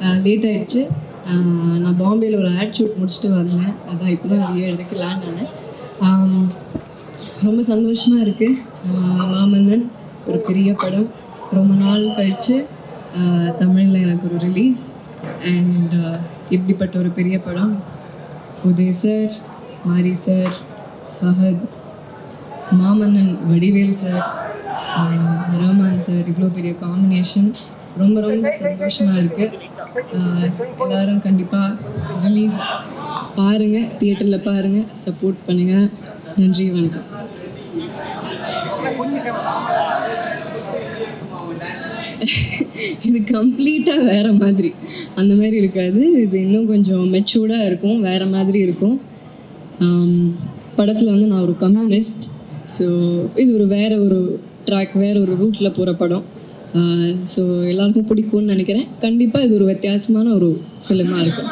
Late ஆயிடுச்சு ஆஹ் நான் பாம்பேயில் ஒரு ஆட் ஷூட் முடிச்சுட்டு வந்தேன் அதான் இப்போ தான் ஒரு ஏழரைக்கு லேண்ட் ஆனேன் ஆம், ரொம்ப சந்தோஷமாக இருக்குது மாமன்னன் ஒரு பெரிய படம் ரொம்ப நாள் கழித்து தமிழில் எனக்கு ஒரு ரிலீஸ் அண்ட் இப்படிப்பட்ட ஒரு பெரிய படம் Udhay sir Mari sir Fahadh Maamannan Vadivel sir ஆஹ் ரஹ்மான் சார் இவ்வளோ பெரிய காம்பினேஷன் ரொம்ப ரொம்ப சந்தோஷமாக இருக்குது எல்லாரும் கண்டிப்பாக ரிலீஸ் பாருங்கள் தியேட்டரில் பாருங்கள் சப்போர்ட் பண்ணுங்கள் நன்றி வணக்கம் இது கம்ப்ளீட்டாக வேறு மாதிரி அந்த மாதிரி இருக்காது இது இன்னும் கொஞ்சம் மெச்சூர்டாக இருக்கும் வேறு மாதிரி இருக்கும் படத்தில் வந்து நான் ஒரு கம்யூனிஸ்ட் ஸோ இது ஒரு வேறு ஒரு ட்ராக் வேறு ஒரு ரூட்டில் போகிற படம் ஸோ எல்லாருக்கும் பிடிக்கும்னு நினைக்கிறேன் கண்டிப்பாக இது ஒரு வித்தியாசமான ஒரு ஃபிலிமாக இருக்கும்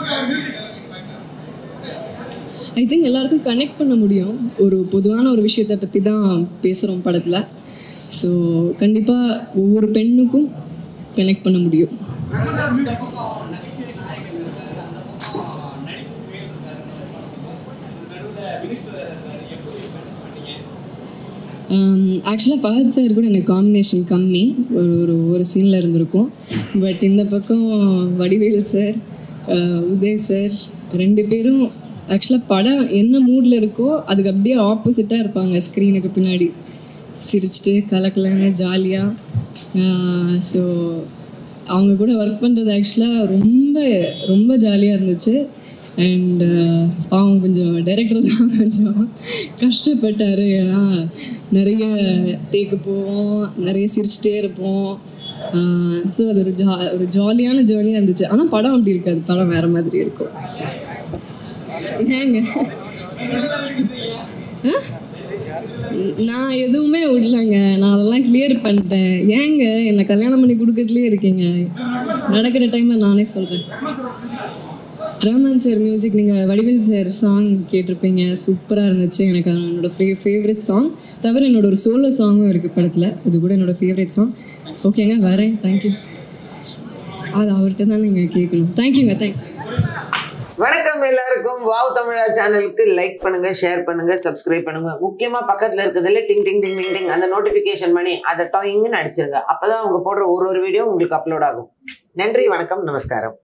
ஐ திங்க் எல்லாருக்கும் கனெக்ட் பண்ண முடியும் ஒரு பொதுவான ஒரு விஷயத்தை பற்றி தான் பேசுகிறோம் படத்தில் ஸோ கண்டிப்பாக ஒவ்வொரு பெண்ணுக்கும் கனெக்ட் பண்ண முடியும் ஆக்சுவலாக ஃபஹத் சார் கூட எனக்கு காம்பினேஷன் கம்மி ஒரு ஒரு ஒரு சீனில் இருந்திருக்கும் பட் இந்த பக்கம் வடிவேல் சார் உதய் சார் ரெண்டு பேரும் ஆக்சுவலாக படம் என்ன மூடில் இருக்கோ அதுக்கு அப்படியே ஆப்போசிட்டாக இருப்பாங்க ஸ்க்ரீனுக்கு பின்னாடி சிரிச்சிட்டு கலக்கலன்னு ஜாலியாக ஸோ அவங்க கூட ஒர்க் பண்ணுறது ஆக்சுவலாக ரொம்ப ரொம்ப ஜாலியாக இருந்துச்சு அண்ட் பாவம் கொஞ்சம் டைரக்டர் தான் கொஞ்சம் கஷ்டப்பட்டார் ஏன்னா நிறைய டேக்கு போவோம் நிறைய சிரிச்சிட்டே இருப்போம் ஸோ அது ஒரு ஜா ஒரு ஜாலியான ஜேர்னியாக இருந்துச்சு ஆனால் படம் அப்படி இருக்காது படம் வேறு மாதிரி இருக்கும் ஏங்க ஆ? நான் எதுவுமே விடலங்க நான் அதெல்லாம் கிளியர் பண்ணிட்டேன் ஏங்க என்னை கல்யாணம் பண்ணி கொடுக்கறதுலே இருக்கீங்க நடக்கிற டைமில் நானே சொல்கிறேன் ரஹ்மான் சார் மியூசிக் நீங்கள் வடிவேல் சார் சாங் கேட்டிருப்பீங்க சூப்பராக இருந்துச்சு எனக்கு அது என்னோட ஃபே ஃபேவரட் சாங் தவிர என்னோட ஒரு சோலோ சாங்கும் இருக்குது படத்தில் இது கூட என்னோட ஃபேவரட் சாங் ஓகேங்க வரேன் தேங்க்யூ அது அவர்கிட்ட தான் நீங்கள் கேட்கணும் தேங்க்யூங்க தேங்க்யூ வணக்கம் எல்லாருக்கும் வாவ் தமிழா சேனலுக்கு லைக் பண்ணுங்க ஷேர் பண்ணுங்க சப்ஸ்கிரைப் பண்ணுங்க முக்கியமா பக்கத்துல இருக்கிறதுல டிங் டிங் டிங் டிங் டிங் அந்த நோட்டிபிகேஷன் பண்ணி அதை டாயிங்னு அடிச்சிருங்க அப்பதான் அவங்க போடுற ஒரு ஒரு வீடியோ உங்களுக்கு அப்லோட் ஆகும் நன்றி வணக்கம் நமஸ்காரம்